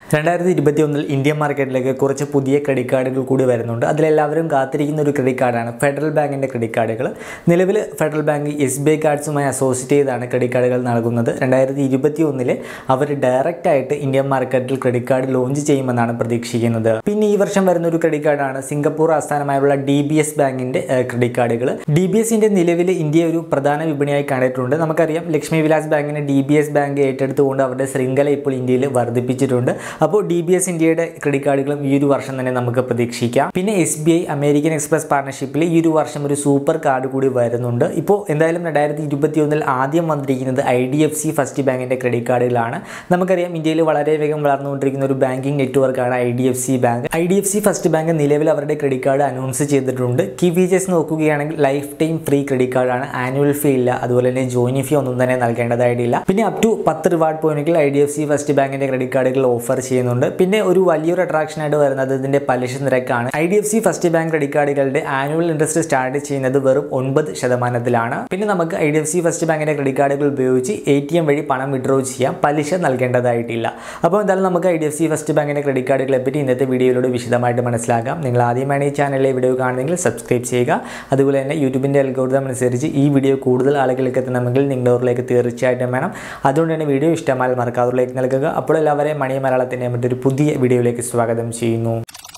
രണ്ടായിരത്തി ഇരുപത്തി ഒന്നിൽ ഇന്ത്യൻ മാർക്കറ്റിലേക്ക് കുറച്ച് പുതിയ ക്രെഡിറ്റ് കാർഡുകൾ കൂടി വരുന്നുണ്ട് അതിലെല്ലാവരും കാത്തിരിക്കുന്ന ഒരു ക്രെഡിറ്റ് കാർഡാണ് ഫെഡറൽ ബാങ്കിൻ്റെ ക്രെഡിറ്റ് കാർഡുകൾ നിലവിൽ Federal Bank S B I കാർഡ്സുമായി അസോസിയേറ്റ് ചെയ്താണ് ക്രെഡിറ്റ് കാർഡുകൾ നൽകുന്നത് രണ്ടായിരത്തി ഇരുപത്തി ഒന്നിൽ അവർ ഡയറക്റ്റ് ആയിട്ട് ഇന്ത്യൻ മാർക്കറ്റിൽ ക്രെഡിറ്റ് കാർഡ് ലോഞ്ച് ചെയ്യുമെന്നാണ് പ്രതീക്ഷിക്കുന്നത് പിന്നെ ഈ വർഷം വരുന്ന ഒരു ക്രെഡിറ്റ് കാർഡാണ് സിംഗപ്പൂർ ആസ്ഥാനമായുള്ള ഡി ബി എസ് ബാങ്കിൻ്റെ ക്രെഡിറ്റ് കാർഡുകൾ ഡി ബി എസിൻ്റെ നിലവിൽ ഇന്ത്യ ഒരു പ്രധാന വിപണിയായി കണ്ടിട്ടുണ്ട് നമുക്കറിയാം ലക്ഷ്മി വിലാസ് ബാങ്കിനെ ഡി ബി എസ് ബാങ്ക് ഏറ്റെടുത്തുകൊണ്ട് അവരുടെ ശൃംഖല ഇപ്പോൾ ഇന്ത്യയിൽ വർദ്ധിപ്പിച്ചിട്ടുണ്ട് അപ്പോൾ ഡി ബി എസ് ഇന്ത്യയുടെ ക്രെഡിറ്റ് കാർഡുകളും ഈ ഒരു വർഷം തന്നെ നമുക്ക് പ്രതീക്ഷിക്കാം പിന്നെ S B I American Express പാർട്ണർഷിപ്പിൽ ഈ ഒരു വർഷം ഒരു സൂപ്പർ കാർഡ് കൂടി വരുന്നുണ്ട് ഇപ്പോൾ എന്തായാലും രണ്ടായിരത്തി ഇരുപത്തി ഒന്നിൽ ആദ്യം വന്നിരിക്കുന്നത് I D F C First ബാങ്കിൻ്റെ ക്രെഡിറ്റ് കാർഡുകളാണ് നമുക്കറിയാം ഇന്ത്യയിൽ വളരെ വേഗം വളർന്നുകൊണ്ടിരിക്കുന്ന ഒരു ബാങ്കിങ് നെറ്റ്വർക്കാണ് I D F C bank I D F C First bank നിലവിൽ അവരുടെ ക്രെഡിറ്റ് കാർഡ് അനൗൺസ് ചെയ്തിട്ടുണ്ട് കീ ഫീച്ചേഴ്സ് നോക്കുകയാണെങ്കിൽ ലൈഫ് ടൈം ഫ്രീ ക്രെഡിറ്റ് കാർഡാണ് ആനുവൽ ഫീ ഇല്ല അതുപോലെ തന്നെ ജോയിനിങ് ഫീ ഒന്നും തന്നെ നൽകേണ്ടതായിട്ടില്ല പിന്നെ അപ് ടു പത്ത് റിവാർഡ് പോയിന്റുകൾ I D F C First ബാങ്കിൻ്റെ ക്രെഡിറ്റ് കാർഡുകൾ ഓഫർ ചെയ്യുന്നുണ്ട് പിന്നെ ഒരു വലിയൊരു അട്രാക്ഷൻ ആയിട്ട് വരുന്നത് ഇതിൻ്റെ പലിശ നിരക്കാണ് I D F C First bank credit കാർഡുകളുടെ ആനുവൽ ഇൻട്രസ്റ്റ് സ്റ്റാർട്ട് ചെയ്യുന്നത് വെറും ഒൻപത് ശതമാനത്തിലാണ് പിന്നെ നമുക്ക് I D F C First ബാങ്കിൻ്റെ ക്രെഡിറ്റ് കാർഡുകൾ ഉപയോഗിച്ച് എ ടി എം വഴി പണം വിഡ്രോ ചെയ്യാം പലിശ നൽകേണ്ടതായിട്ടില്ല അപ്പോൾ എന്തായാലും നമുക്ക് I D F C First ബാങ്കിൻ്റെ ക്രെഡിറ്റ് കാർഡുകളെ പറ്റി ഇന്നത്തെ വീഡിയോയിലൂടെ വിശദമായിട്ട് മനസ്സിലാക്കാം നിങ്ങൾ ആദ്യമാണ് ഈ ചാനലിലെ വീഡിയോ കാണുന്നെങ്കിൽ സബ്സ്ക്രൈബ് ചെയ്യുക അതുപോലെ തന്നെ യൂട്യൂബിൻ്റെ അൽഗോരിതം അനുസരിച്ച് ഈ വീഡിയോ കൂടുതൽ ആളുകളിലേക്ക് എത്തണമെങ്കിൽ നിങ്ങളുടെ ഓറിലേക്ക് തീർച്ചയായിട്ടും വേണം അതുകൊണ്ട് തന്നെ വീഡിയോ ഇഷ്ടമായാൽ മറക്കാതെ ലൈക്ക് നൽകുക അപ്പോൾ എല്ലാവരെയും മണി മലയാളത്തിൻ്റെ മറ്റൊരു പുതിയ വീഡിയോയിലേക്ക് സ്വാഗതം ചെയ്യുന്നു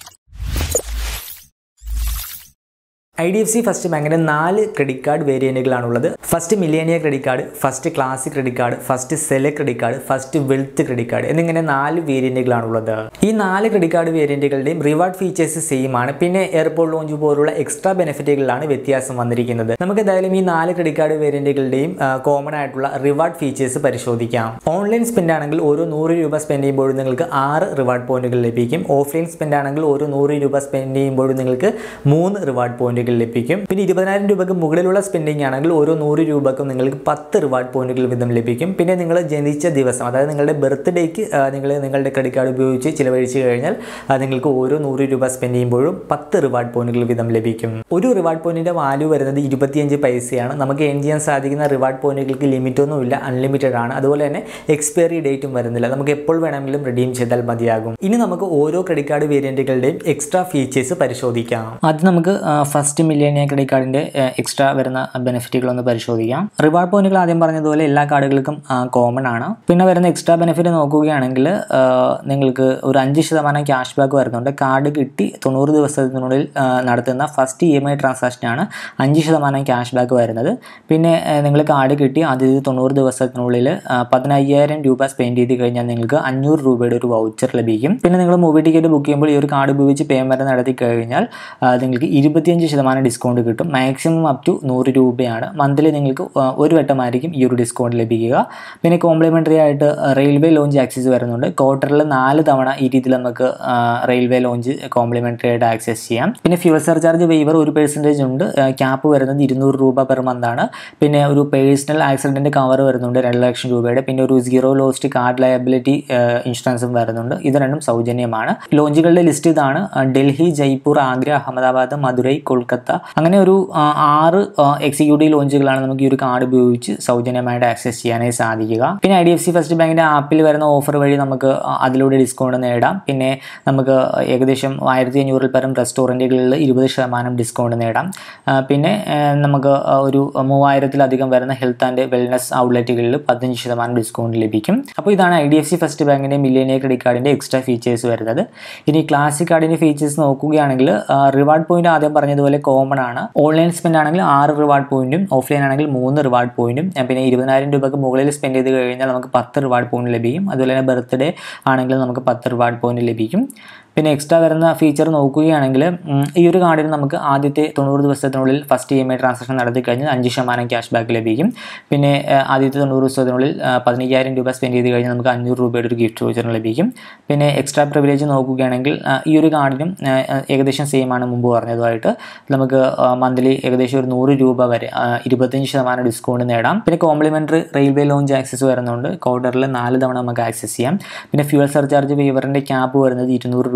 I D F C First ബാങ്കിൻ്റെ നാല് ക്രെഡിറ്റ് കാർഡ് വേരിയൻറ്റുകളാണുള്ളത് First Millennia credit card First Classic credit card First Select credit card First Wealth credit card എന്നിങ്ങനെ നാല് വേരിയൻറ്റുകളാണുള്ളത് ഈ നാല് ക്രെഡിറ്റ് കാർഡ് വേരിയൻറ്റുകളുടെയും റിവാർഡ് ഫീച്ചേഴ്സ് സെയിം ആണ് പിന്നെ എയർപോർട്ട് ലോഞ്ച് പോലുള്ള എക്സ്ട്രാ ബെനിഫിറ്റുകളിലാണ് വ്യത്യാസം വന്നിരിക്കുന്നത് നമുക്ക് എന്തായാലും ഈ നാല് ക്രെഡിറ്റ് കാർഡ് വേരിയൻറ്റുകളുടെയും കോമൺ ആയിട്ടുള്ള റിവാർഡ് ഫീച്ചേഴ്സ് പരിശോധിക്കാം ഓൺലൈൻ സ്പെൻഡ് ആണെങ്കിൽ ഓരോ നൂറ് രൂപ സ്പെൻഡ് ചെയ്യുമ്പോഴും നിങ്ങൾക്ക് ആറ് റിവാർഡ് പോയിന്റുകൾ ലഭിക്കും ഓഫ്ലൈൻ സ്പെൻഡ് ആണെങ്കിൽ ഓരോ നൂറ് രൂപ സ്പെൻഡ് ചെയ്യുമ്പോഴും നിങ്ങൾക്ക് മൂന്ന് റിവാർഡ് പോയിന്റുകൾ ലഭിക്കും പിന്നെ ഇരുപതിനായിരം രൂപയ്ക്ക് മുകളിലുള്ള സ്പെൻഡിങ് ആണെങ്കിൽ ഓരോ നൂറ് രൂപക്കും നിങ്ങൾക്ക് പത്ത് റിവാർഡ് പോയിന്റുകൾ വീതം ലഭിക്കും പിന്നെ നിങ്ങൾ ജനിച്ച ദിവസം അതായത് നിങ്ങളുടെ ബർത്ത്ഡേക്ക് നിങ്ങൾ നിങ്ങളുടെ ക്രെഡിറ്റ് കാർഡ് ഉപയോഗിച്ച് ചിലവഴിച്ച് കഴിഞ്ഞാൽ ആ, നിങ്ങൾക്ക് ഓരോ നൂറ് രൂപ സ്പെൻഡ് ചെയ്യുമ്പോഴും പത്ത് റിവാർഡ് പോയിന്റുകൾ വീതം ലഭിക്കും ഒരു റിവാർഡ് പോയിന്റിന്റെ വാല്യൂ വരുന്നത് ഇരുപത്തിയഞ്ച് പൈസയാണ് നമുക്ക് എൻ ചെയ്യാൻ സാധിക്കുന്ന റിവാർഡ് പോയിന്റുകൾക്ക് ലിമിറ്റ് ഒന്നുമില്ല അൺലിമിറ്റഡ് ആണ് അതുപോലെ തന്നെ എക്സ്പയറി ഡേറ്റും വരുന്നില്ല നമുക്ക് എപ്പോൾ വേണമെങ്കിലും റിഡീം ചെയ്താൽ മതിയാകും ഇനി നമുക്ക് ഓരോ ക്രെഡിറ്റ് കാർഡ് വേരിയന്റുകളുടെയും എക്സ്ട്രാ ഫീച്ചേഴ്സ് പരിശോധിക്കാം ആദ്യം നമുക്ക് ഫസ്റ്റ് മില്യനിയ ക്രെഡിറ്റ് കാർഡിന്റെ എക്സ്ട്രാ വരുന്ന ബെനിഫിറ്റുകളൊന്ന് പരിശോധിക്കാം റിവാർഡ് പോയിന്റുകൾ ആദ്യം പറഞ്ഞതുപോലെ എല്ലാ കാർഡുകൾക്കും കോമൺ ആണ് പിന്നെ വരുന്ന എക്സ്ട്രാ ബെനിഫിറ്റ് നോക്കുകയാണെങ്കിൽ ആ, നിങ്ങൾക്ക് ഒരു അഞ്ച് ശതമാനം ക്യാഷ് ബാക്ക് വരുന്നുണ്ട് കാർഡ് കിട്ടി തൊണ്ണൂറ് ദിവസത്തിനുള്ളിൽ ആ, നടത്തുന്ന ഫസ്റ്റ് ഇ എം ഐ ട്രാൻസാക്ഷനാണ് അഞ്ച് ശതമാനം ക്യാഷ് ബാക്ക് വരുന്നത് പിന്നെ നിങ്ങൾ കാർഡ് കിട്ടി ആദ്യത്തെ തൊണ്ണൂറ് ദിവസത്തിനുള്ളിൽ ആ, പതിനയ്യായിരം രൂപ സ്പെൻഡ് ചെയ്ത് കഴിഞ്ഞാൽ നിങ്ങൾക്ക് അഞ്ഞൂറ് രൂപയുടെ ഒരു വൗച്ചർ ലഭിക്കും പിന്നെ നിങ്ങൾ മൂവി ടിക്കറ്റ് ബുക്ക് ചെയ്യുമ്പോൾ ഈ ഒരു കാർഡ് ഉപയോഗിച്ച് പേയ്മെൻറ്റ് നടത്തി കഴിഞ്ഞാൽ ആ, നിങ്ങൾക്ക് ഇരുപത്തിയഞ്ച് ശതമാനം ഡിസ്കൗണ്ട് കിട്ടും മാക്സിമം അപ് ടു നൂറ് രൂപയാണ് മന്ത്ലി നിങ്ങൾക്ക് ആ, ഒരു വട്ടമായിരിക്കും ഈ ഒരു ഡിസ്കൗണ്ട് ലഭിക്കുക പിന്നെ കോംപ്ലിമെൻ്ററി ആയിട്ട് റെയിൽവേ ലോഞ്ച് ആക്സസ് വരുന്നുണ്ട് ക്വാർട്ടറിൽ നാല് തവണ ഈ രീതിയിൽ നമുക്ക് ആ, റെയിൽവേ ലോഞ്ച് കോംപ്ലിമെൻ്ററി ആയിട്ട് ആക്സസ് ചെയ്യാം പിന്നെ ഫ്യൂൽ സർചാർജ് വെയ്വർ ഒരു പെർസെൻറ്റേജ് ഉണ്ട് ക്യാപ്പ് വരുന്നത് ഇരുന്നൂറ് രൂപ പെർ മന്ത് ആണ് പിന്നെ ഒരു പേഴ്സണൽ ആക്സിഡൻറ്റ് കവർ വരുന്നുണ്ട് രണ്ട് ലക്ഷം രൂപയുടെ പിന്നെ ഒരു സീറോ ലോസ്റ്റ് കാർഡ് ലയബിലിറ്റി ഇൻഷുറൻസും വരുന്നുണ്ട് ഇത് രണ്ടും സൗജന്യമാണ് ലോഞ്ചുകളുടെ ലിസ്റ്റ് ഇതാണ് ആ, ഡൽഹി ജയ്പൂർ ആഗ്ര അഹമ്മദാബാദ് മധുരൈ കൊൽക്കത്ത അങ്ങനെ ഒരു ആ, ആറ് എക്സിക്യൂട്ടീവ് ലോഞ്ചുകളാണ് നമുക്ക് ഈ ഒരു കാർഡ് ഉപയോഗിച്ച് സൗജന്യമായിട്ട് ആക്സസ് ചെയ്യാനായി സാധിക്കുക പിന്നെ I D F C First ബാങ്കിൻ്റെ ആപ്പിൽ വരുന്ന ഓഫർ വഴി നമുക്ക് ആ, അതിലൂടെ ഡിസ്കൗണ്ട് നേടാം പിന്നെ നമുക്ക് ഏകദേശം ആയിരത്തി അഞ്ഞൂറിൽ പരം റെസ്റ്റോറൻറ്റുകളിൽ ഇരുപത് ശതമാനം ഡിസ്കൗണ്ട് നേടാം ആ, പിന്നെ ആ, നമുക്ക് ആ, ഒരു മൂവായിരത്തിലധികം വരുന്ന ഹെൽത്ത് ആൻഡ് വെൽനസ് ഔട്ട്ലെറ്റുകളിൽ പതിനഞ്ച് ശതമാനം ഡിസ്കൗണ്ട് ലഭിക്കും അപ്പോൾ ഇതാണ് I D F C First ബാങ്കിൻ്റെ മില്ലേനിയ ക്രെഡിറ്റ് കാർഡിൻ്റെ എക്സ്ട്രാ ഫീച്ചേഴ്സ് വരുന്നത് ഇനി ക്ലാസിക് കാർഡിൻ്റെ ഫീച്ചേഴ്സ് നോക്കുകയാണെങ്കിൽ റിവാർഡ് പോയിന്റ് ആദ്യം പറഞ്ഞതുപോലെ കോമൺ ആണ് ഓൺലൈൻ സ്പെൻഡ് ആണെങ്കിൽ ആറ് റിവാർഡ് പോയിന്റും ഓഫ്ലൈൻ ആണെങ്കിൽ മൂന്ന് റിവാർഡ് പോയിന്റും ആ, പിന്നെ ഇരുപതിനായിരം രൂപയ്ക്ക് മുകളിൽ സ്പെൻഡ് ചെയ്ത് കഴിഞ്ഞാൽ നമുക്ക് പത്ത് റിവാർഡ് പോയിന്റ് ലഭിക്കും അതുപോലെ തന്നെ ബർത്ത്ഡേ ആണെങ്കിൽ നമുക്ക് പത്ത് റിവാർഡ് പോയിന്റ് ലഭിക്കും പിന്നെ എക്സ്ട്രാ വരുന്ന ഫീച്ചർ നോക്കുകയാണെങ്കിൽ ഉം, ഈ ഒരു കാർഡിന് നമുക്ക് ആദ്യത്തെ തൊണ്ണൂറ് ദിവസത്തിനുള്ളിൽ first E M I transaction നടത്തി കഴിഞ്ഞാൽ അഞ്ച് ശതമാനം ക്യാഷ് ബാക്ക് ലഭിക്കും പിന്നെ ആ, ആദ്യത്തെ തൊണ്ണൂറ് ദിവസത്തിനുള്ളിൽ ആ, പതിനയ്യായിരം രൂപ സ്പെൻഡ് ചെയ്ത് കഴിഞ്ഞാൽ നമുക്ക് അഞ്ഞൂറ് രൂപയുടെ ഒരു ഗിഫ്റ്റ് വോച്ചർ ലഭിക്കും പിന്നെ എക്സ്ട്രാ പ്രിവിലേജ് നോക്കുകയാണെങ്കിൽ ആ, ഈ ഒരു കാർഡിനും ആ, ആ, ഏകദേശം സെയിം ആണ് മുമ്പ് പറഞ്ഞതുമായിട്ട് നമുക്ക് മന്ത്ലി ഏകദേശം ഒരു നൂറ് രൂപ വരെ ആ, ഇരുപത്തഞ്ച് ശതമാനം ഡിസ്കൗണ്ട് നേടാം പിന്നെ കോംപ്ലിമെൻ്ററി റെയിൽവേ ലോഞ്ച് ആക്സസ് വരുന്നുണ്ട് ക്വാർട്ടറിൽ നാല് തവണ നമുക്ക് ആക്സസ് ചെയ്യാം പിന്നെ ഫ്യൂൽ സർചാർജ് വേവറിൻ്റെ ക്യാപ്പ് വരുന്നത് ഇരുന്നൂറ് രൂപ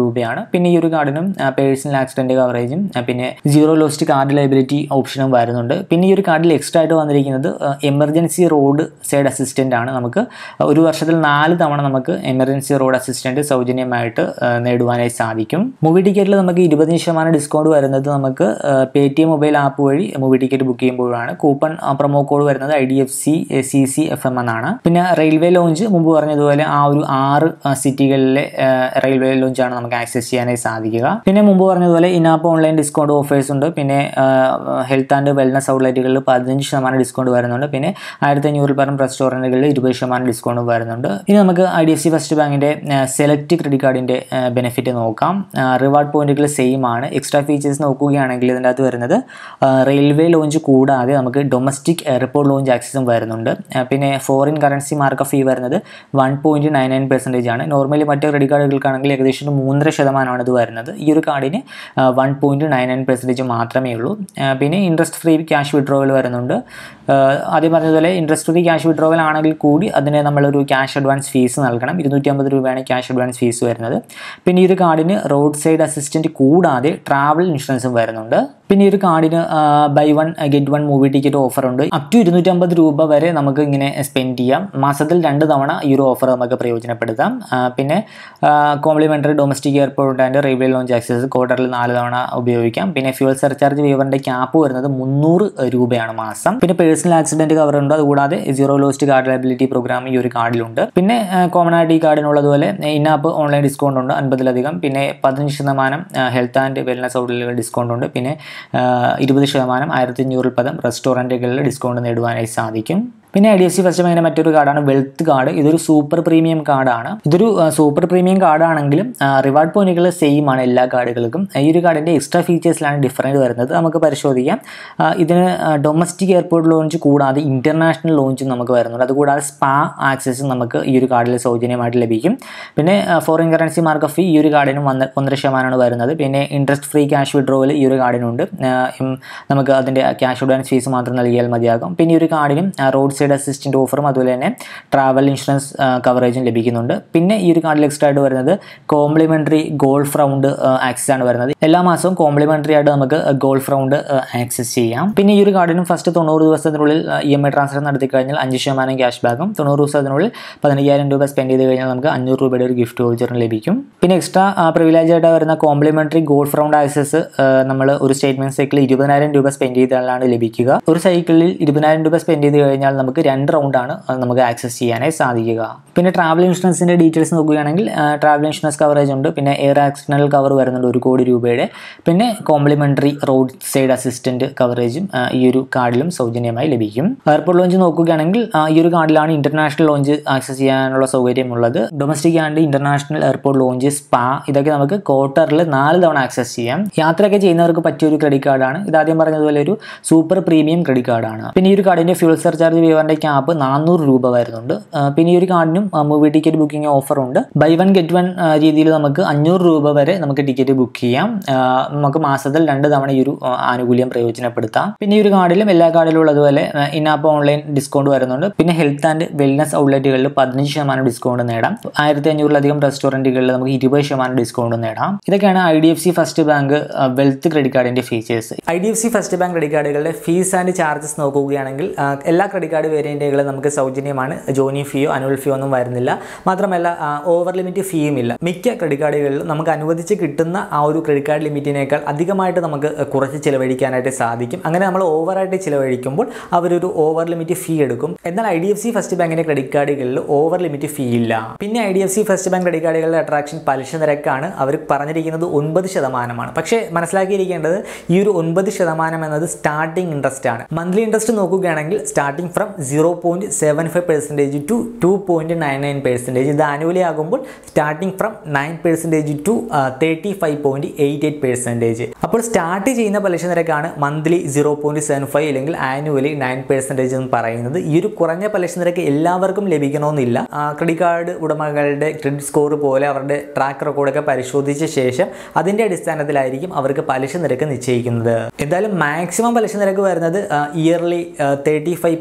രൂപയാണ് പിന്നെ ഈ ഒരു കാർഡിനും പേഴ്സണൽ ആക്സിഡന്റ് കവറേജും ആ, പിന്നെ സീറോ ലോസ്റ്റ് കാർഡ് ലൈബിലിറ്റി ഓപ്ഷനും വരുന്നുണ്ട് പിന്നെ ഈ ഒരു കാർഡിൽ എക്സ്ട്രാ ആയിട്ട് വന്നിരിക്കുന്നത് എമർജൻസി റോഡ് സൈഡ് അസിസ്റ്റന്റ് ആണ് നമുക്ക് ഒരു വർഷത്തിൽ നാല് തവണ നമുക്ക് എമർജൻസി റോഡ് അസിസ്റ്റന്റ് സൗജന്യമായിട്ട് ആ, നേടുവാനായി സാധിക്കും മൂവി ടിക്കറ്റിൽ നമുക്ക് ഇരുപത്തഞ്ച് ശതമാനം ഡിസ്കൗണ്ട് വരുന്നത് നമുക്ക് Paytm mobile app വഴി മൂവി ടിക്കറ്റ് ബുക്ക് ചെയ്യുമ്പോഴാണ് കൂപ്പൺ പ്രൊമോ കോഡ് വരുന്നത് I D F C C C F M എന്നാണ് പിന്നെ റെയിൽവേ ലോഞ്ച് മുമ്പ് പറഞ്ഞതുപോലെ ആ ഒരു ആറ് ആ, സിറ്റികളിലെ ആ, റെയിൽവേ ലോഞ്ചാണ് നമുക്ക് ആക്സസ് ചെയ്യാനായി സാധിക്കുക പിന്നെ മുമ്പ് പറഞ്ഞതുപോലെ ഇനാപ്പ് ഓൺലൈൻ ഡിസ്കൗണ്ട് ഓഫേഴ്സ് ഉണ്ട് പിന്നെ ഹെൽത്ത് ആൻഡ് വെൽനസ് ഔട്ട്ലെറ്റുകളിൽ പതിനഞ്ച് ശതമാനം ഡിസ്കൗണ്ട് വരുന്നുണ്ട് പിന്നെ ആയിരത്തി അഞ്ഞൂറിൽ പരം റെസ്റ്റോറൻറ്റുകളിൽ ഇരുപത് ശതമാനം ഡിസ്കൗണ്ട് വരുന്നുണ്ട് ഇനി നമുക്ക് I D F C First ബാങ്കിൻ്റെ സെലക്ട് ക്രെഡിറ്റ് കാർഡിൻ്റെ ബെനിഫിറ്റ് നോക്കാം റിവാർഡ് പോയിന്റുകൾ സെയിം ആണ് എക്സ്ട്രാ ഫീച്ചേഴ്സ് നോക്കുകയാണെങ്കിൽ ഇതിൻ്റെ അകത്ത് വരുന്നത് റെയിൽവേ ലോഞ്ച് കൂടാതെ നമുക്ക് ഡൊമസ്റ്റിക് എയർപോർട്ട് ലോഞ്ച് ആക്സസും വരുന്നുണ്ട് ആ, പിന്നെ ഫോറിൻ കറൻസി മാർക്ക് ഫീ വരുന്നത് one point nine nine percentage ആണ് നോർമലി മറ്റ് ക്രെഡിറ്റ് കാർഡുകൾക്കാണെങ്കിൽ ഏകദേശം ഒരു മൂന്നര ശതമാനമാണ് ഇത് വരുന്നത് ഈ ഒരു കാർഡിന് one point nine nine percentage മാത്രമേ ഉള്ളൂ ആ, പിന്നെ ഇൻട്രസ്റ്റ് ഫ്രീ ക്യാഷ് വിഡ്രോവൽ വരുന്നുണ്ട് ആ, ആദ്യം പറഞ്ഞതുപോലെ ഇൻട്രസ്റ്റ് ഫ്രീ ക്യാഷ് വിഡ്രോവൽ ആണെങ്കിൽ കൂടി അതിന് നമ്മളൊരു ക്യാഷ് അഡ്വാൻസ് ഫീസ് നൽകണം ഇരുന്നൂറ്റി അമ്പത് രൂപയാണ് ക്യാഷ് അഡ്വാൻസ് ഫീസ് വരുന്നത് പിന്നെ ഈ ഒരു കാർഡിന് റോഡ് സൈഡ് അസിസ്റ്റൻറ്റ് കൂടാതെ ട്രാവൽ ഇൻഷുറൻസും വരുന്നുണ്ട് പിന്നെ ഈ ഒരു കാർഡിന് buy one get one movie ticket offer ഉണ്ട് അപ് ടു ഇരുന്നൂറ്റമ്പത് രൂപ വരെ നമുക്ക് ഇങ്ങനെ സ്പെൻഡ് ചെയ്യാം മാസത്തിൽ രണ്ട് തവണ ഈ ഒരു ഓഫർ നമുക്ക് പ്രയോജനപ്പെടുത്താം ആ, പിന്നെ complimentary domestic airport and railway lounge access ക്വാർട്ടറിൽ നാല് തവണ ഉപയോഗിക്കാം പിന്നെ ഫ്യൂൽ സർചാർജ് വേവറിൻ്റെ ക്യാപ്പ് വരുന്നത് മുന്നൂറ് രൂപയാണ് മാസം പിന്നെ പേഴ്സണൽ ആക്സിഡൻറ്റ് കവർ ഉണ്ട് അതുകൂടാതെ zero lost card liability program ഈ ഒരു കാർഡിലുണ്ട് പിന്നെ കോമൺ ആയിട്ട് ഈ കാർഡിനുള്ളതുപോലെ ഇന്നാപ്പ് ഓൺലൈൻ ഡിസ്കൗണ്ട് ഉണ്ട് അൻപതിലധികം പിന്നെ പതിനഞ്ച് ശതമാനം ഹെൽത്ത് ആൻഡ് വെൽനസ് ഔട്ട്ലെറ്റുകൾ ഡിസ്കൗണ്ട് ഉണ്ട് പിന്നെ ഇരുപത് ശതമാനം ആയിരത്തി അഞ്ഞൂറിൽ പദം റെസ്റ്റോറൻറ്റുകളിൽ ഡിസ്കൗണ്ട് നേടുവാനായി സാധിക്കും പിന്നെ I D F C First ബാങ്കിൻ്റെ മറ്റൊരു കാർഡാണ് വെൽത്ത് കാർഡ് ഇതൊരു സൂപ്പർ പ്രീമിയം കാർഡാണ് ഇതൊരു സൂപ്പർ പ്രീമിയം കാർഡാണെങ്കിലും റിവാർഡ് പോയിന്റുകൾ സെയിം ആണ് എല്ലാ കാർഡുകൾക്കും ഈ ഒരു കാർഡിൻ്റെ എക്സ്ട്രാ ഫീച്ചേഴ്സിലാണ് ഡിഫറൻറ്റ് വരുന്നത് നമുക്ക് പരിശോധിക്കാം ആ, ഇതിന് ഡൊമസ്റ്റിക് എയർപോർട്ട് ലോഞ്ച് കൂടാതെ ഇൻ്റർനാഷണൽ ലോഞ്ചും നമുക്ക് വരുന്നുണ്ട് അതുകൂടാതെ സ്പാ ആക്സസും നമുക്ക് ഈ ഒരു കാർഡിൽ സൗജന്യമായിട്ട് ലഭിക്കും പിന്നെ ഫോറിൻ കറൻസി മാർക്ക് ഫീ ഈ ഒരു കാർഡിനും വന്ന ഒന്നര ശതമാനമാണ് വരുന്നത് പിന്നെ ഇൻട്രസ്റ്റ് ഫ്രീ ക്യാഷ് വിഡ്രോവൽ ഈ ഒരു കാർഡിനുണ്ട് ആ, ഉം, നമുക്ക് അതിൻ്റെ ക്യാഷ് അഡ്വാൻസ് ഫീസ് മാത്രം നൽകിയാൽ മതിയാകും പിന്നെ ഈ ഒരു കാർഡിനും റോഡ് സൈഡ് അസിസ്റ്റൻറ്റ് ഓഫറും അതുപോലെ തന്നെ ട്രാവൽ ഇൻഷുറൻസ് കവറേജും ലഭിക്കുന്നുണ്ട് പിന്നെ ഈ ഒരു കാർഡിൽ എക്സ്ട്രാ ആയിട്ട് വരുന്നത് കോംപ്ലിമെൻ്ററി ഗോൾഫ് റൗണ്ട് ആക്സസ് ആണ് വരുന്നത് എല്ലാ മാസവും കോംപ്ലിമെൻ്ററി ആയിട്ട് നമുക്ക് ഗോൾഫ് റൗണ്ട് ആക്സസ് ചെയ്യാം പിന്നെ ഈ ഒരു കാർഡിനും ഫസ്റ്റ് തൊണ്ണൂറ് ദിവസത്തിനുള്ളിൽ ഇ എം ഐ ട്രാൻസ്ഫർ നടത്തി കഴിഞ്ഞാൽ അഞ്ച് ശതമാനം ക്യാഷ് ബാക്കും തൊണ്ണൂറ് ദിവസത്തിനുള്ളിൽ പതിനയ്യായിരം രൂപ സ്പെൻഡ് ചെയ്ത് കഴിഞ്ഞാൽ നമുക്ക് അഞ്ഞൂറ് രൂപയുടെ ഒരു ഗിഫ്റ്റ് വൗച്ചറും ലഭിക്കും പിന്നെ എക്സ്ട്രാ പ്രിവിലേജ് ആയിട്ട് വരുന്ന കോംപ്ലിമെൻ്ററി ഗോൾഫ് റൗണ്ട് ആക്സസ് നമ്മൾ ഒരു സ്റ്റേറ്റ്മെന്റ് സൈക്കിളിൽ ഇരുപതിനായിരം രൂപ സ്പെൻഡ് ചെയ്താലാണ് ലഭിക്കുക ഒരു സൈക്കിളിൽ ഇരുപതിനായിരം രൂപ സ്പെൻഡ് ചെയ്ത് കഴിഞ്ഞാൽ നമുക്ക് രണ്ട് റൗണ്ടാണ് നമുക്ക് ആക്സസ് ചെയ്യാനായി സാധിക്കുക പിന്നെ ട്രാവൽ ഇൻഷുറൻസിൻ്റെ ഡീറ്റെയിൽസ് നോക്കുകയാണെങ്കിൽ ട്രാവൽ ഇൻഷുറൻസ് കവറേജ് ഉണ്ട് പിന്നെ എയർ ആക്സിഡൻ്റൽ കവർ വരുന്നുണ്ട് ഒരു കോടി രൂപയുടെ പിന്നെ കോംപ്ലിമെൻ്ററി റോഡ് സൈഡ് അസിസ്റ്റൻറ്റ് കവറേജും ആ, ഈ ഒരു കാർഡിലും സൗജന്യമായി ലഭിക്കും എയർപോർട്ട് ലോഞ്ച് നോക്കുകയാണെങ്കിൽ ആ, ഈ ഒരു കാർഡിലാണ് ഇന്റർനാഷണൽ ലോഞ്ച് ആക്സസ് ചെയ്യാനുള്ള സൗകര്യമുള്ളത് domestic and international airport lounge spa ഇതൊക്കെ നമുക്ക് ക്വാർട്ടറിൽ നാല് തവണ ആക്സസ് ചെയ്യാം യാത്രയൊക്കെ ചെയ്യുന്നവർക്ക് പറ്റിയ ഒരു ക്രെഡിറ്റ് കാർഡാണ് ഇത് ആദ്യം പറഞ്ഞതുപോലെ ഒരു സൂപ്പർ പ്രീമിയം ക്രെഡിറ്റ് കാർഡാണ് പിന്നെ ഈ ഒരു കാർഡിന്റെ ഫ്യൂൾ സർചാർജ് വേവറിന്റെ ക്യാപ്പ് നാനൂറ് രൂപ വരുന്നുണ്ട് ആ, പിന്നെ ഈ ഒരു കാർഡിനും മൂവി ടിക്കറ്റ് ബുക്കിംഗ് ഓഫർ ഉണ്ട് ബൈ വൺ ഗെറ്റ് വൺ രീതിയിൽ നമുക്ക് അഞ്ഞൂറ് രൂപ വരെ നമുക്ക് ടിക്കറ്റ് ബുക്ക് ചെയ്യാം ആ, നമുക്ക് മാസത്തിൽ രണ്ട് തവണ ഈ ഒരു ആ, ആനുകൂല്യം പ്രയോജനപ്പെടുത്താം പിന്നെ ഈ ഒരു കാർഡിലും എല്ലാ കാർഡിലും ഉള്ളതുപോലെ ഇന്നാപ്പ് ഓൺലൈൻ ഡിസ്കൗണ്ട് വരുന്നുണ്ട് പിന്നെ ഹെൽത്ത് ആൻഡ് വെൽനസ് ഔട്ട്ലെറ്റുകളിൽ പതിനഞ്ച് ശതമാനം ഡിസ്കൗണ്ട് നേടാം ആയിരത്തി അഞ്ഞൂറിലധികം റെസ്റ്റോറൻറ്റുകളിൽ നമുക്ക് ഇരുപത് ശതമാനം ഡിസ്കൗണ്ട് നേടാം ഇതൊക്കെയാണ് I D F C First bank Wealth credit കാർഡിന്റെ features I D F C First bank credit കാർഡുകളുടെ ഫീസ് ആൻഡ് ചാർജസ് നോക്കുകയാണെങ്കിൽ ആ, എല്ലാ ക്രെഡിറ്റ് കാർഡ് വേരിയന്റുകളും നമുക്ക് സൗജന്യമാണ് ജോയിനിങ് ഫീയോ അനുവൽ ഫീയോ ഒന്നും വരുന്നില്ല മാത്രമല്ല ഓവർ ലിമിറ്റ് ഫീയും ഇല്ല മിക്ക ക്രെഡിറ്റ് കാർഡുകളിലും നമുക്ക് അനുവദിച്ച് കിട്ടുന്ന ആ ഒരു ക്രെഡിറ്റ് കാർഡ് ലിമിറ്റിനേക്കാൾ അധികമായിട്ട് നമുക്ക് കുറച്ച് ചിലവഴിക്കാനായിട്ട് സാധിക്കും അങ്ങനെ നമ്മൾ ഓവറായിട്ട് ചിലവഴിക്കുമ്പോൾ അവരൊരു ഓവർ ലിമിറ്റ് ഫീ എടുക്കും എന്നാൽ I D F C First ബാങ്കിന്റെ ക്രെഡിറ്റ് കാർഡുകളിൽ ഓവർ ലിമിറ്റ് ഫീ ഇല്ല പിന്നെ I D F C First bank credit കാർഡുകളുടെ അട്രാക്ഷൻ പലിശ നിരക്കാണ് അവർ പറഞ്ഞിരിക്കുന്നത് ഒൻപത് ശതമാനമാണ് പക്ഷേ മനസ്സിലാക്കിയിരിക്കേണ്ടത് ഈ ഒരു ഒൻപത് ശതമാനം എന്നത് സ്റ്റാർട്ടിംഗ് ഇൻട്രസ്റ്റ് ആണ് മന്ത്ലി ഇൻട്രസ്റ്റ് നോക്കുകയാണെങ്കിൽ starting from zero point seven five percentage to two point nine nine percentage ഇത് ആനുവലി ആകുമ്പോൾ starting from nine percentage to thirty five point eight eight percentage അപ്പോൾ സ്റ്റാർട്ട് ചെയ്യുന്ന പലിശ നിരക്കാണ് monthly zero point seven five അല്ലെങ്കിൽ annually nine percentage എന്ന് പറയുന്നത് ഈ ഒരു കുറഞ്ഞ പലിശ നിരക്ക് എല്ലാവർക്കും ലഭിക്കണമെന്നില്ല ക്രെഡിറ്റ് കാർഡ് ഉടമകളുടെ ക്രെഡിറ്റ് സ്കോർ പോലെ അവരുടെ ട്രാക്ക് റെക്കോർഡൊക്കെ പരിശോധിച്ച ശേഷം അതിൻ്റെ അടിസ്ഥാനത്തിലായിരിക്കും അവർക്ക് പലിശ നിരക്ക് നിശ്ചയിക്കുന്നത് എന്തായാലും മാക്സിമം പലിശ നിരക്ക് വരുന്നത് yearly thirty five point eight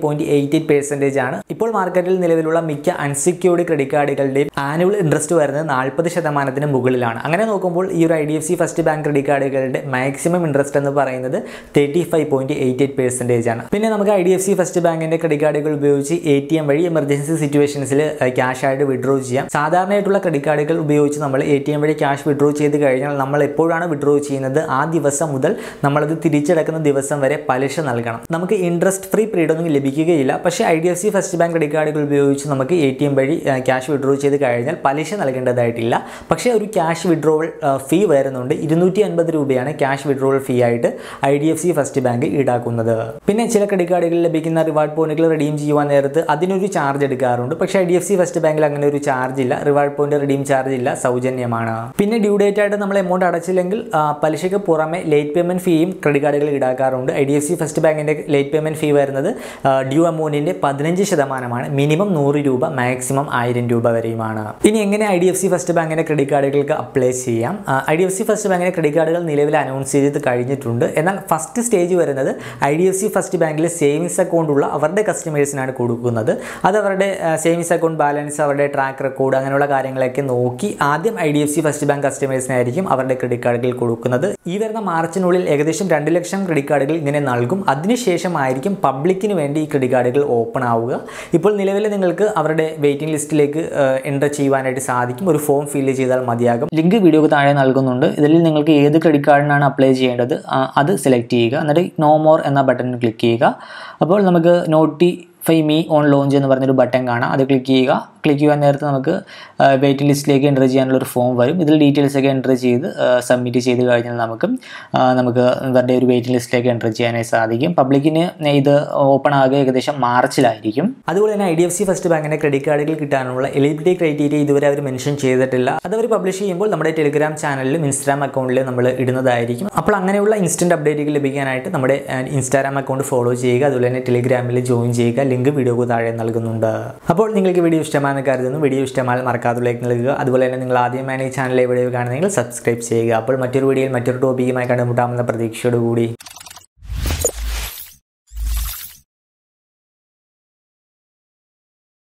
eight eight percentage ആണ് ഇപ്പോൾ മാർക്കറ്റിൽ നിലവിലുള്ള മിക്ക അൺസെക്യൂർഡ് ക്രെഡിറ്റ് കാർഡുകളുടെയും ആനുവൽ ഇൻട്രസ്റ്റ് വരുന്നത് നാൽപ്പത് ശതമാനത്തിന് മുകളിലാണ് അങ്ങനെ നോക്കുമ്പോൾ ഈ ഒരു I D F C First bank credit കാർഡുകളുടെ മാക്സിമം ഇൻട്രസ്റ്റ് എന്ന് പറയുന്നത് thirty five point eight eight percentage ആണ് പിന്നെ നമുക്ക് I D F C First ബാങ്കിന്റെ ക്രെഡിറ്റ് കാർഡുകൾ ഉപയോഗിച്ച് എ ടി എം വഴി എമർജൻസി സിറ്റുവേഷൻസിൽ ക്യാഷ് ആയിട്ട് വിഡ്രോ ചെയ്യാം സാധാരണയായിട്ടുള്ള ക്രെഡിറ്റ് കാർഡുകൾ ഉപയോഗിച്ച് നമ്മൾ എ ടി എം വഴി ക്യാഷ് വിഡ്രോ ചെയ്ത് കഴിഞ്ഞാൽ നമ്മൾ എപ്പോഴാണ് വിഡ്രോ ചെയ്യുന്നത് ആ ദിവസം മുതൽ നമ്മളത് തിരിച്ചടക്കുന്ന ദിവസം വരെ പലിശ നൽകണം നമുക്ക് ഇൻട്രസ്റ്റ് ഫ്രീ പീരീഡ് ഒന്നും ലഭിക്കുകയില്ല പക്ഷേ I D F C First bank credit കാർഡുകൾ ഉപയോഗിച്ച് നമുക്ക് എ ടി എം വഴി ക്യാഷ് വിഡ്രോ ചെയ്ത് കഴിഞ്ഞാൽ പലിശ നൽകേണ്ടതായിട്ടില്ല പക്ഷേ ഒരു ക്യാഷ് വിഡ്രോവൽ ഫീ വരുന്നുണ്ട് ഇരുന്നൂറ്റി അൻപത് രൂപയാണ് ക്യാഷ് വിഡ്രോവൽ ഫീ ആയിട്ട് I D F C First bank ഈടാക്കുന്നത് പിന്നെ ചില ക്രെഡിറ്റ് കാർഡുകളിൽ ലഭിക്കുന്ന റിവാർഡ് പോയിന്റുകൾ റിഡീം ചെയ്യുവാൻ നേരത്ത് അതിനൊരു ചാർജ് എടുക്കാറുണ്ട് പക്ഷേ I D F C First ബാങ്കിൽ അങ്ങനെ ഒരു ചാർജ് ഇല്ല റിവാർഡ് പോയിന്റ് റിഡീം ചാർജ് ഇല്ല സൗജന്യമാണ് പിന്നെ ഡ്യൂ ഡേറ്റ് ആയിട്ട് നമ്മൾ എമൗണ്ട് അടച്ചില്ലെങ്കിൽ ആ, പലിശയ്ക്ക് പുറമെ ലേറ്റ് പേയ്മെന്റ് ഫീയും ക്രെഡിറ്റ് കാർഡുകൾ ഈടാക്കാറുണ്ട് I D F C First ബാങ്കിന്റെ ലേറ്റ് പേയ്മെന്റ് ഫീ വരുന്നത് ഡ്യൂ എമൗണ്ടിന്റെ പതിനഞ്ച് ശതമാനമാണ് മിനിമം നൂറ് രൂപ മാക്സിമം ആയിരം രൂപ വരെയുമാണ് ഇനി എങ്ങനെ I D F C First ബാങ്കിന്റെ ക്രെഡിറ്റ് കാർഡുകൾക്ക് അപ്ലൈ ചെയ്യാം I D F C First ബാങ്കിന്റെ ക്രെഡിറ്റ് കാർഡുകൾ നിലവിൽ അനൗൺസ് ചെയ്ത് കഴിഞ്ഞിട്ടുണ്ട് എന്നാൽ ഫസ്റ്റ് സ്റ്റേജ് വരുന്നത് I D F C First ബാങ്കിലെ സേവിങ്സ് അക്കൗണ്ട് ഉള്ള അവരുടെ കസ്റ്റമേഴ്സിനാണ് കൊടുക്കുന്നത് അത് അവരുടെ സേവിങ്സ് അക്കൗണ്ട് ബാലൻസ് അവരുടെ ട്രാക്ക് റെക്കോർഡ് അങ്ങനെയുള്ള കാര്യങ്ങളൊക്കെ നോക്കി ആദ്യം I D F C First bank കസ്റ്റമേഴ്സിനായിരിക്കും അവരുടെ ക്രെഡിറ്റ് കാർഡുകൾ കൊടുക്കുന്നത് ഈ വരുന്ന മാർച്ചിനുള്ളിൽ ഏകദേശം രണ്ട് ലക്ഷം ക്രെഡിറ്റ് കാർഡുകൾ ഇങ്ങനെ നൽകും അതിനുശേഷമായിരിക്കും പബ്ലിക്കിന് വേണ്ടി ഈ ക്രെഡിറ്റ് കാർഡുകൾ ഓപ്പൺ ആവുക ഇപ്പോൾ നിലവിൽ നിങ്ങൾക്ക് അവരുടെ വെയിറ്റിംഗ് ലിസ്റ്റിലേക്ക് എൻ്റർ ചെയ്യുവാനായിട്ട് സാധിക്കും ഒരു ഫോം ഫില്ല് ചെയ്താൽ മതിയാകും ലിങ്ക് വീഡിയോക്ക് താഴെ നൽകുന്നുണ്ട് ഇതിൽ നിങ്ങൾക്ക് ഏത് ക്രെഡിറ്റ് കാർഡിനാണ് അപ്ലൈ ചെയ്യേണ്ടത് ആ, അത് സെലക്ട് ചെയ്യുക എന്നിട്ട് നോ മോർ എന്ന ബട്ടണിൽ ക്ലിക്ക് ചെയ്യുക അപ്പോൾ നമുക്ക് നോട്ടിഫൈ മീ ഓൺ ലോഞ്ച് എന്ന് പറഞ്ഞൊരു ബട്ടൺ കാണാം അത് ക്ലിക്ക് ചെയ്യുക ക്ലിക്ക് ചെയ്യാൻ നേരത്ത് നമുക്ക് വെയിറ്റിംഗ് ലിസ്റ്റിലേക്ക് എൻ്റർ ചെയ്യാനുള്ള ഒരു ഫോം വരും ഇതിൽ ഡീറ്റെയിൽസ് ഒക്കെ എൻ്റർ ചെയ്ത് സബ്മിറ്റ് ചെയ്ത് കഴിഞ്ഞാൽ നമുക്ക് ആ, നമുക്ക് ഇവരുടെ ഒരു വെയിറ്റിംഗ് ലിസ്റ്റിലേക്ക് എൻ്റർ ചെയ്യാനായി സാധിക്കും പബ്ലിക്കിന് ഇത് ഓപ്പൺ ആകുക ഏകദേശം മാർച്ചിലായിരിക്കും അതുപോലെ തന്നെ I D F C First ബാങ്കിൻ്റെ ക്രെഡിറ്റ് കാർഡുകൾ കിട്ടാനുള്ള എലിജിബിലിറ്റി ക്രൈറ്റീരിയ ഇതുവരെ അവർ മെൻഷൻ ചെയ്തിട്ടില്ല അത് അവർ പബ്ലിഷ് ചെയ്യുമ്പോൾ നമ്മുടെ ടെലിഗ്രാം ചാനലിലും ഇൻസ്റ്റാഗ്രാം അക്കൗണ്ടിലും നമ്മൾ ഇടുന്നതായിരിക്കും അപ്പോൾ അങ്ങനെയുള്ള ഇൻസ്റ്റൻറ്റ് അപ്ഡേറ്റുകൾ ലഭിക്കാനായിട്ട് നമ്മുടെ ഇൻസ്റ്റാഗ്രാം അക്കൗണ്ട് ഫോളോ ചെയ്യുക അതുപോലെ തന്നെ ടെലിഗ്രാമിൽ ജോയിൻ ചെയ്യുക ലിങ്ക് വീഡിയോക്ക് താഴെ നൽകുന്നുണ്ട് അപ്പോൾ നിങ്ങൾക്ക് വീഡിയോ ഇഷ്ടമാണെന്ന് കരുതുന്നു വീഡിയോ ഇഷ്ടമായാൽ മറക്കാതെ ലൈക്ക് നൽകുക അതുപോലെ തന്നെ നിങ്ങൾ ആദ്യമായി ഈ ചാനലിലെ വീഡിയോ കാണുന്നെങ്കിൽ സബ്സ്ക്രൈബ് ചെയ്യുക അപ്പോൾ മറ്റൊരു വീഡിയോയിൽ മറ്റൊരു ടോപ്പിക്കുമായി കണ്ടുമുട്ടാമെന്ന പ്രതീക്ഷയോടുകൂടി